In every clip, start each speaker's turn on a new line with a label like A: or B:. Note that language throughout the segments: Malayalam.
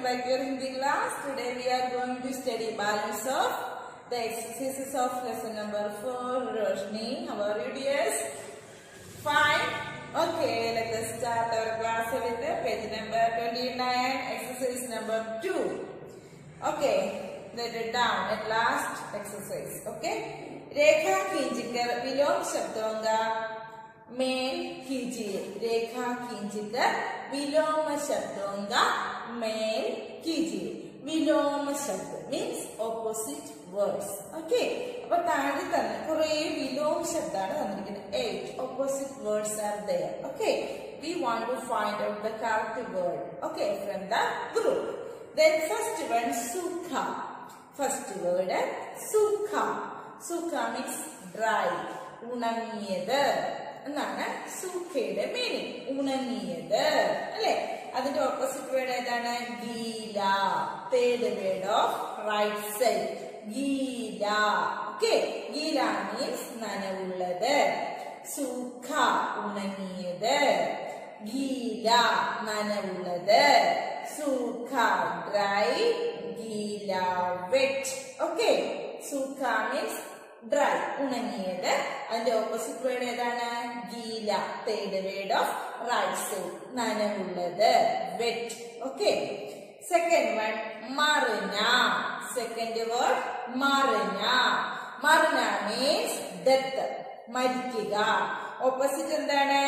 A: back to your Hindi class. Today we are going to study balance of the exercises of lesson number 4, Roshni. How are you dears? Fine. Okay, let us start our class with the page number 29, exercise number 2. Okay, let it down at last exercise. Okay. रेखा खींचकर विलोम शब्दों का मेल कीजिए रेखा खींचकर विलोम शब्दों का मेल कीजिए വിലോമ ശബ്ദം മീൻസ് ഓപ്പോസിറ്റ് വേർഡ്സ് ഓക്കെ അപ്പൊ താഴെ തന്നെ കുറെ വിലോമ ശബ്ദമാണ് തന്നിരിക്കുന്നത് eight opposite words are there okay we want to find out the correct word okay from the group then first one സുഖ ഫസ്റ്റ് വേർഡ് സുഖ സുഖ മീൻസ് ഡ്രൈ ഉണങ്ങിയത് എന്നാണ് സൂഖയുടെ മീനിങ് ഉണങ്ങിയത് അല്ലെ അതിന്റെ ഓപ്പോസിറ്റ് വേർഡ് ഏതാണ് ഗീല third word of right side ഗീല ഓക്കെ ഗീല മീൻസ് നനവുള്ളത് സുഖ ഉണങ്ങിയത് ഗീല നനവുള്ളത് സുഖ ഡ്രൈ ഗീല വെറ്റ് ഓക്കെ സുഖ മീൻസ് ഡ്രൈ ഉണങ്ങിയത് അതിന്റെ ഓപ്പോസിറ്റ് വേർഡ് ഏതാണ് ഗീല third word of right side നനവുള്ളത് വെറ്റ് ഓക്കെ സെക്കൻഡ് വൺ മറിന സെക്കൻഡ് വേർഡ് മറിന മറിന മീൻസ് ഡെത്ത് മരിക്കുക ഓപ്പോസിറ്റ് എന്താണ്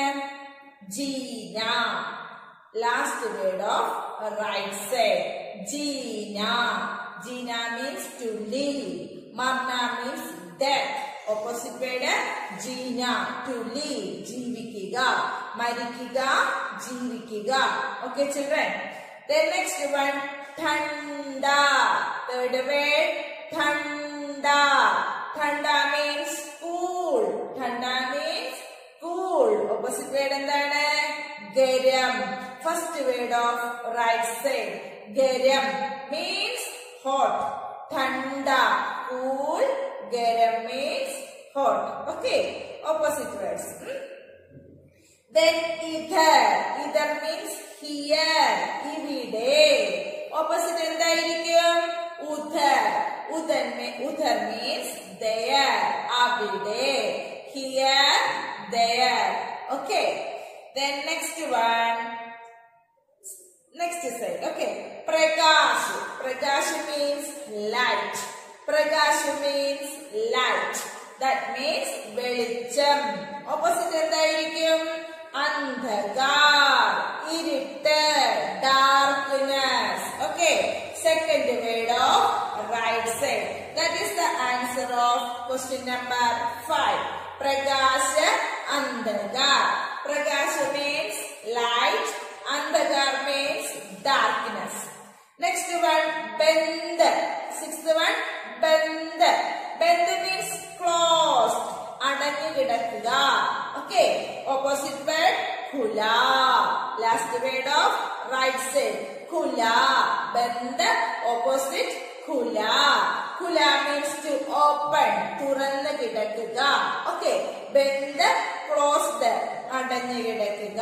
A: ജീന last word of right side ജീന ജീന മീൻസ് ടു ലീവ് മർണ means death opposite word Jeena to live ജീവിക്കുക മരിക്കുക ജീവിക്കുക okay children then next one ഠണ്ട തേർഡ് വേർഡ് ഠണ്ട ഠണ്ട മീൻസ് കൂൾ ഠണ്ട മീൻസ് കൂൾ ഓപ്പോസിറ്റ് വേർഡ് എന്താണ് ഗരം first word of right side ഗരം മീൻസ് ഹോട്ട് ഠണ്ട കൂൾ ഗരം means hot okay opposite words then either either means here ഇവിടെ ഓപ്പോസിറ്റ് എന്തായിരിക്കും ഉധർ ഉധർ ഉധർ മീൻസ് there അവിടെ here there okay then next one next side okay prakash prakash means light prakash means light that means വെളിച്ചം ഓപ്പോസിറ്റ് എന്തായിരിക്കും അന്ധകാർ ഇരുട്ട് darkness okay second word of right side that is the answer of question number five പ്രകാശ അന്ധകാർ പ്രകാശ മീൻസ് ലൈറ്റ് അന്ധകാർ മീൻസ് ഡാർക്ക്നെസ് നെക്സ്റ്റ് വൺ ബന്ദ് സിക്സ് വൺ ബന്ദ് ബന്ദ് മീൻസ് ക്ലോസ്ഡ് അടഞ്ഞു കിടക്കുക ഓക്കെ ഓപ്പോസിറ്റ് വേർഡ് ഖുല last word of right side ഖുല ബന്ദ് ഓപ്പോസിറ്റ് ഖുല ഖുല മീൻസ് ടു ഓപ്പൺ തുറന്ന് കിടക്കുക ഓക്കെ ബന്ദ് ക്ലോസ്ഡ് അടഞ്ഞു കിടക്കുക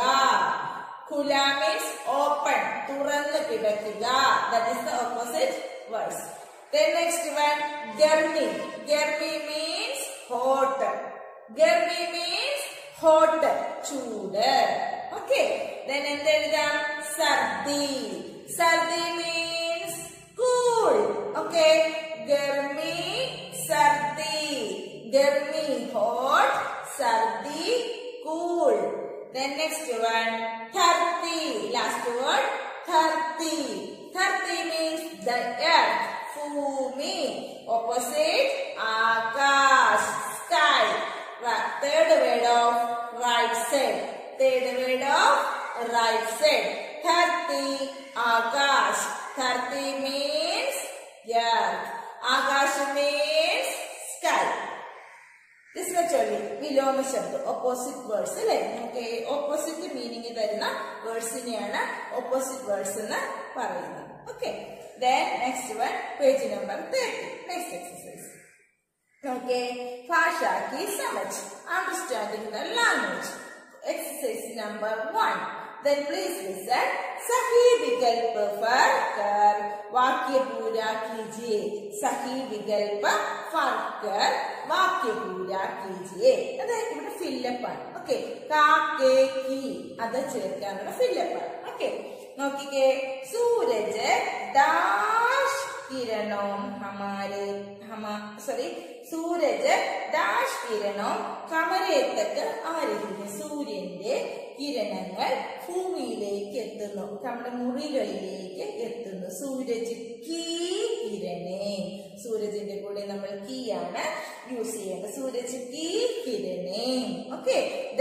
A: ഖുല മീൻസ് ഓപ്പൺ തുറന്ന് കിടക്കുക that is the opposite words Then next one, Germi. Germi means hot. Germi means hot. ചൂട് Okay. Then എന്തെഴുതാം സർദി സർദി means cool. Okay. Germi, സർദി Germi hot, സർദി cool. Then next one, Tharti. Last word, Tharti. Tharti means the earth. ഭൂമി ഓപ്പോസിറ്റ് ആകാശ് sky third word of right side third word of right side ധർത്തി ആകാശ് ധർത്തി മീൻസ് എർത്ത് ആകാശ് മീൻസ് സ്കൈ ദിസ് വെച്ചോളി വിലോമ ശബ്ദം ഓപ്പോസിറ്റ് വേർഡ്സ് അല്ലെ നമുക്ക് ഓപ്പോസിറ്റ് മീനിങ് തരുന്ന വേർഡ്സിനെയാണ് ഓപ്പോസിറ്റ് വേർഡ്സ് എന്ന് പറയുന്നത് okay Then next one, page number 30. Next exercise. Okay, ഭാഷ की समझ understanding the language. Exercise number one. then please listen सही विकल्प पर कर वाक्य पूरा कीजिए सही विकल्प पर कर വാക്യ പൂര കീജിയെ അത് ഇവിടെ ഫില്ലപ്പ് ആണ് ഓക്കെ കാക്കേ കി അത് ചേർക്കാനുള്ള ഫില്ലപ്പ് ആണ് ഓക്കെ നോക്കിക്കേ സൂരജ് ഡാഷ് കിരണോം ഹമാരെ ഹമ സോറി സൂരജ് ഡാഷ് കിരണോം കമരേത്തക്ക് ആരഹിക്കുന്നു സൂര്യന്റെ കിരണങ്ങൾ ഭൂമിയിലേക്ക് എത്തുന്നു നമ്മുടെ മുറികളിലേക്ക് എത്തുന്നു സൂരജ് കീ കിരണേ സൂരജിന്റെ കൂടെ നമ്മൾ കീ ആണ് യൂസ് ചെയ്യേണ്ടത് സൂരജ് കീ കിരണേ ഓക്കെ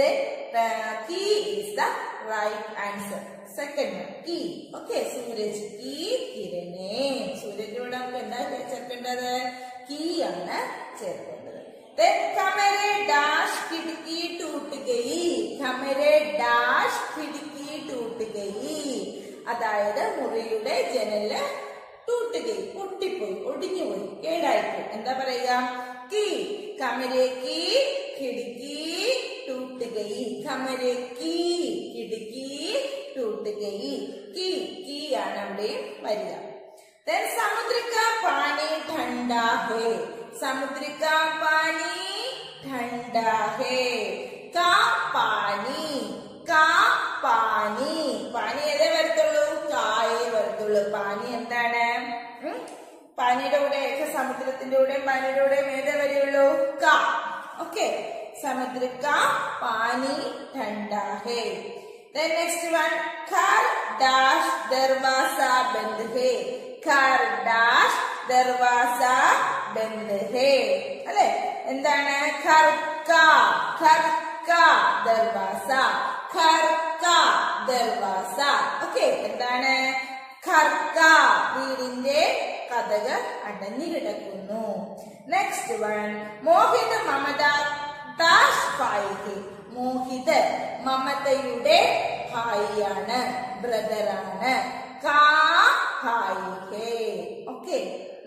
A: കീ is the right answer second കീ ഓക്കെ സൂരജ് കീ കിരണേ സൂരജിനോട് നമുക്ക് എന്താ ചേർക്കേണ്ടത് കീ ആണ് ചേർക്കേണ്ടത് Then കമരെ ഡാഷ് കിടക്കി ടൂട്ട് ഗയി കമരെ ഡാഷ് കിടക്കി ടൂട്ട് ഗയി അതായത് മുറിയുടെ ജനല് ടൂട്ടുകയും പൊട്ടിപ്പോയി ഒടിഞ്ഞുപോയി കേടായിപ്പോയി എന്താ പറയുക കീ കമരേക്ക് കിടക്കി ടൂട്ടുകയി കമരേക്ക് കിടക്കി ടൂട്ടുകയി കീ കീ ആണ് അവിടെ വരിക Then समुद्र का पानी ठंडा है समुद्र का पानी ठंडा है का पानी का പാനി പാനി ഏതേ വരത്തുള്ളൂ കായേ വരത്തുള്ളൂ പാനി എന്താണ് ഉം? പാനിയുടെ കൂടെ ഒക്കെ സമുദ്രത്തിന്റെ കൂടെയും പാനിയുടെ കൂടെയും ഏതേ വരെയുള്ളൂ ക ഓക്കെ സമുദ്ര का पानी ठंडा है Then next one, car dash दरवाजा बंद है car dash दरवाजा बंद है അല്ലെ എന്താണ് ഖർക്ക ഖർക്ക ദർവാസ ഖർക്ക ദർവാസ ഓക്കെ എന്താണ് ഖർക്ക വീടിന്റെ കഥക അടഞ്ഞു കിടക്കുന്നു നെക്സ്റ്റ് വൺ മോഹിത മമത ദാഷ് പായിക്ക് മോഹിത് മമതയുടെ ഭായിയാണ് ബ്രദറാണ് കാ ഭായിഹേ ഓക്കെ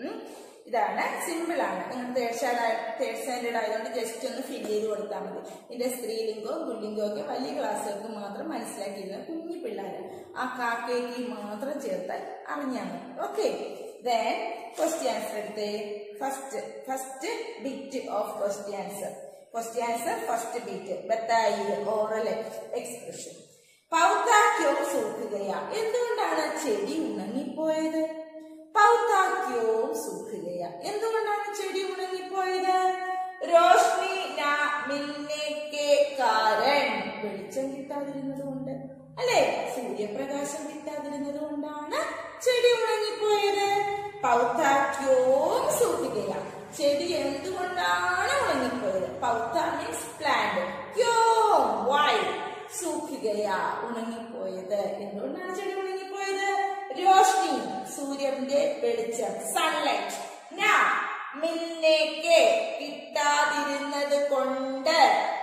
A: ഇതാണ് സിമ്പിൾ ആണ് നിങ്ങൾ തേർഡ് സ്റ്റാൻഡേർഡ് തേർഡ് സ്റ്റാൻഡേർഡ് ആയതുകൊണ്ട് ജസ്റ്റ് ഒന്ന് ഫിൽ ചെയ്ത് കൊടുത്താൽ മതി ഇതിന്റെ സ്ത്രീലിംഗവും പുല്ലിംഗവും ഒക്കെ വലിയ ക്ലാസ്സുകൾക്ക് മാത്രം മനസ്സിലാക്കിയിരുന്ന കുഞ്ഞു പിള്ളേർ ആ കാക്കേക്ക് മാത്രം ചേർത്താൽ അറിഞ്ഞാൽ മതി ഓക്കെ ദെൻ ക്വസ്റ്റ്യൻ ആൻസർ എടുത്തേ first first bit of question answer question answer first bit ബത്തായില് ഓറൽ എക്സ്പ്രഷൻ പൗതാക്യോ സൂക്കുകയ എന്തുകൊണ്ടാണ് ചെടി ഉണങ്ങിപ്പോയത് പൗതാക്യോ സൂക്കുകയ എന്തുകൊണ്ടാണ് ചെടി ഉണങ്ങിപ്പോയത് റോഷ്നി നാ മിൽനെ കെ കാരൻ വെളിച്ചം കിട്ടാതിരുന്നത് കൊണ്ട് അല്ലെ സൂര്യപ്രകാശം കിട്ടാതിരുന്നത് കൊണ്ടാണ് ചെടി ഉണങ്ങിപ്പോയത് പൗതാക്യോ സൂക്കുകയ ചെടി എന്തുകൊണ്ടാണ് ഉണങ്ങിപ്പോയത് പൗത്ത മീൻസ് പ്ലാന്റ് ക്യോ വൈ സൂക്കുകയ ഉണങ്ങിപ്പോയത് എന്തുകൊണ്ടാണ് ചെടി ഉണങ്ങിപ്പോയത് രോഷ്നി സൂര്യന്റെ വെളിച്ചം സൺലൈറ്റ് നാ മിന്നേക്ക് കിട്ടാതിരുന്നത് കൊണ്ട്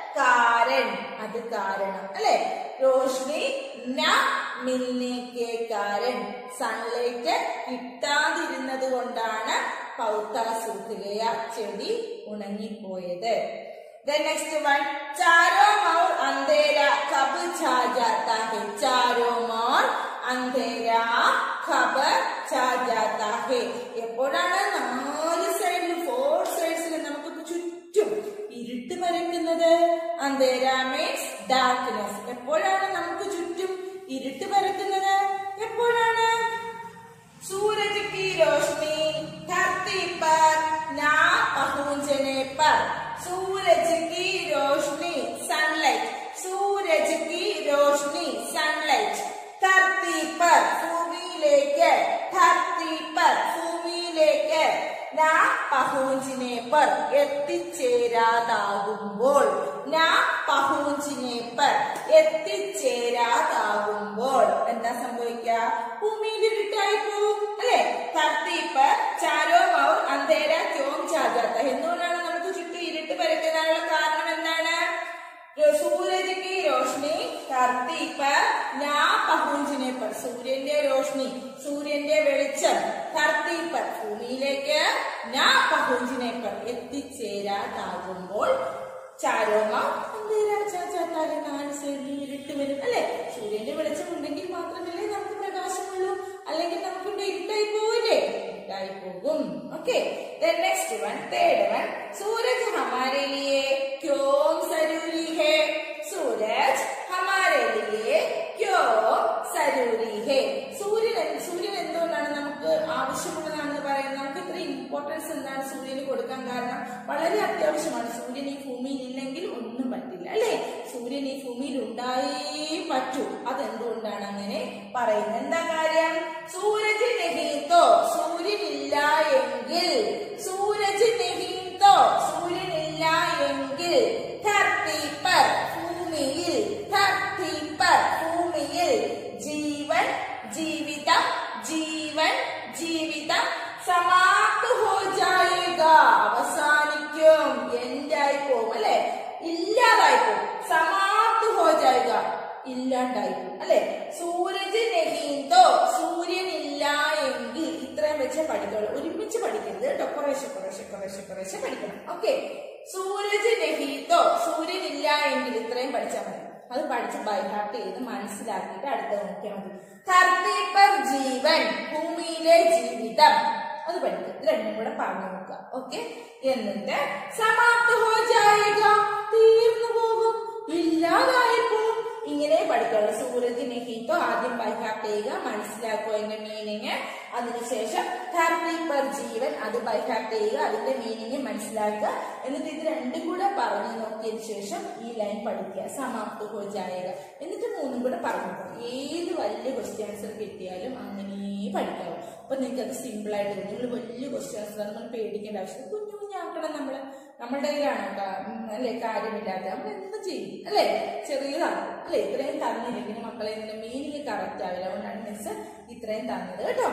A: കാരൻ അത് കാരണം അല്ലെ റോഷ്നി ന മിന്നേക്ക് കാരൻ സൺലൈറ്റ് കിട്ടാതിരുന്നത് കൊണ്ടാണ് പൗത്ത സൂക്കുകയ ചെടി ഉണങ്ങിപ്പോയത് Then next one, चारों ओर अंधेरा कब छा जाता है चारों ओर अंधेरा कब छा जाता है എപ്പോഴാണ് നാല് സൈഡിൽ ഫോർ സൈഡ്സിൽ നമുക്ക് ചുറ്റും ഇരുട്ട് പരക്കുന്നത് അന്ധേര മീൻസ് ഡാർക്ക്നെസ് എപ്പോഴാണ് നമുക്ക് ചുറ്റും ഇരുട്ട് പരക്കുന്നത് എപ്പോഴാണ് सूरज की रोशनी धरती पर ना पहुंचने पर सूरज की रोशनी सनलाइट सूरज की रोशनी सनलाइट धरती पर ഭൂമിയിലേക്ക് ധർത്തി പർ ഭൂമിയിലേക്ക് നാ പഹൂഞ്ചിനെ പർ എത്തിച്ചേരാതാകുമ്പോൾ നാ പഹൂഞ്ചിനെ പർ എത്തിച്ചേരാതാകുമ്പോൾ എന്താ സംഭവിക്കുക ഭൂമിയിൽ ഇരുട്ടായി പോകും അല്ലെ ധർത്തി പർ ചാരോ മൗർ അന്ധേര ക്യോം ചാജാത്ത എന്തുകൊണ്ടാണ് നമുക്ക് ചുറ്റും ഇരുട്ട് പരക്കാനുള്ള കാരണം എന്താണ് സൂരജ് की रोशनी धरती पर ना पहुंचने पर സൂര്യന്റെ രോഷ്നി സൂര്യന്റെ വെളിച്ചം ധർത്തി പർ ഭൂമിയിലേക്ക് നാ പഹുഞ്ചിനെ പർ എത്തിച്ചേരാതാകുമ്പോൾ ചാരോമ അന്ധേര ചാച്ചാത്ത അടച്ചാലേ നാല് സൈഡിൽ ഇരുട്ട് വരും അല്ലെ സൂര്യന്റെ വെളിച്ചം ഉണ്ടെങ്കിൽ മാത്രമല്ലേ നമുക്ക് പ്രകാശമുള്ളൂ അല്ലെങ്കിൽ നമുക്ക് ഇവിടെ ഇരുട്ടായി പോവില്ലേ ഇരുട്ടായി പോകും okay next one third one സൂരജ് ഹമാരെ ലിയേ ക്യോം സരൂരി ഹേ സൂരജ് ഹമാരെ ലിയേ ക്യോം സരൂരി ഹേ സൂര്യൻ സൂര്യൻ എന്തുകൊണ്ടാണ് നമുക്ക് ആവശ്യമുള്ളതാണെന്ന് പറയുന്നത് നമുക്ക് ഇത്ര ഇമ്പോർട്ടൻസ് എന്താണ് സൂര്യന് കൊടുക്കാൻ കാരണം വളരെ അത്യാവശ്യമാണ് സൂര്യൻ ഈ ഭൂമിയിൽ ഇല്ലെങ്കിൽ ഒന്നും പറ്റില്ല അല്ലെ സൂര്യൻ ഈ ഭൂമിയിൽ ഉണ്ടായേ പറ്റൂ അതെന്തുകൊണ്ടാണ് അങ്ങനെ പറയുന്നത് എന്താ കാര്യം സൂരജ് നെഹീത്തോ സൂര്യനില്ല എങ്കിൽ സൂരജ് നെഹീത്തോ സൂര്യനില്ല എങ്കിൽ ധർത്തി പർ ഭൂമിയിൽ ധർത്തി പർ ഭൂമിയിൽ ജീവൻ ജീവിതം ജീവൻ ജീവിതം സമാപ്ത് ഹോ ജായേഗ അവസാനിക്കും എൻഡായി പോകും അല്ലെ ഇല്ലാതായി പോകും സമാപ്ത് ഹോ ജായേഗ ഇല്ലാണ്ടായി പോകും അല്ലെ സൂരജ് നെഹീന്തോ സൂര്യൻ ഇല്ല എങ്കിൽ ഇത്രയും വെച്ചേ പഠിക്കുള്ളൂ ഒരുമിച്ച് പഠിക്കരുത് കേട്ടോ കുറേശ്ശെ കുറേശ്ശെ കുറേശ്ശെ കുറേശ്ശെ പഠിക്കണം ഓക്കെ സൂരജ് നെഹീന്തോ സൂര്യൻ ഇല്ല എങ്കിൽ ഇത്രയും പഠിച്ചാൽ മതി അത് പഠിച്ച് ബൈഹാർട്ട് ചെയ്ത് മനസ്സിലാക്കിയിട്ട് അടുത്ത നോക്കിയാൽ മതി ധർത്തി പർ ജീവൻ ഭൂമിയിലെ ജീവിതം അത് പഠിക്കും ഇത് രണ്ടും കൂടെ പറഞ്ഞു നോക്കുക ഓക്കെ എന്നിട്ട് സമാപ്ത ഹോ ജായേഗ തീർന്നു പോകും ഇല്ലാതായി പോകും ഇങ്ങനെ പഠിക്കുള്ളൂ സൂരജ് നെഹീത്തോ ആദ്യം ബൈഹാർട്ട് ചെയ്യുക മനസ്സിലാക്കുക അതിന്റെ മീനിങ് അതിനുശേഷം ധർത്തി പർ ജീവൻ അത് ബൈഹാർട്ട് ചെയ്യുക അതിന്റെ മീനിങ് മനസ്സിലാക്കുക എന്നിട്ട് ഇത് രണ്ടും കൂടെ പറഞ്ഞു നോക്കിയതിനു ശേഷം ഈ ലൈൻ പഠിക്കുക സമാപ്ത ഹോ ജായേഗ എന്നിട്ട് മൂന്നും കൂടെ പറഞ്ഞു നോക്കുക ഏത് വലിയ ക്വസ്റ്റ്യൻ ആൻസർ കിട്ടിയാലും അങ്ങനെ പഠിക്കാവും അപ്പൊ നിങ്ങൾക്ക് അത് സിമ്പിൾ ആയിട്ട് വരും നിങ്ങൾ വലിയ ക്വസ്റ്റ്യൻ ആൻസർ നമ്മൾ പേടിക്കേണ്ട ആവശ്യം കുഞ്ഞു കുഞ്ഞാക്കണം നമ്മള് നമ്മുടെ കയ്യിലാണ് കേട്ടോ ഉം, അല്ലേ കാര്യമില്ലാത്ത നമ്മൾ എന്ത് ചെയ്യും അല്ലേ ചെറിയതാണ് അല്ലേ ഇത്രയും തന്നില്ലെങ്കിൽ മക്കളെ ഇതിന്റെ മീനിങ് കറക്റ്റ് ആവില്ല അതുകൊണ്ടാണ് മിസ് ഇത്രയും തന്നത് കേട്ടോ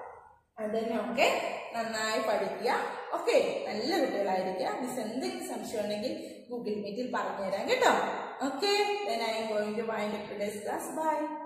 A: അതിനൊക്കെ നന്നായി പഠിക്കുക ഓക്കെ നല്ല കുട്ടികളായിരിക്കുക മിസ് എന്തെങ്കിലും സംശയം ഉണ്ടെങ്കിൽ ഗൂഗിൾ മീറ്റിൽ പറഞ്ഞുതരാം കേട്ടോ okay I'm going to wind up today's class by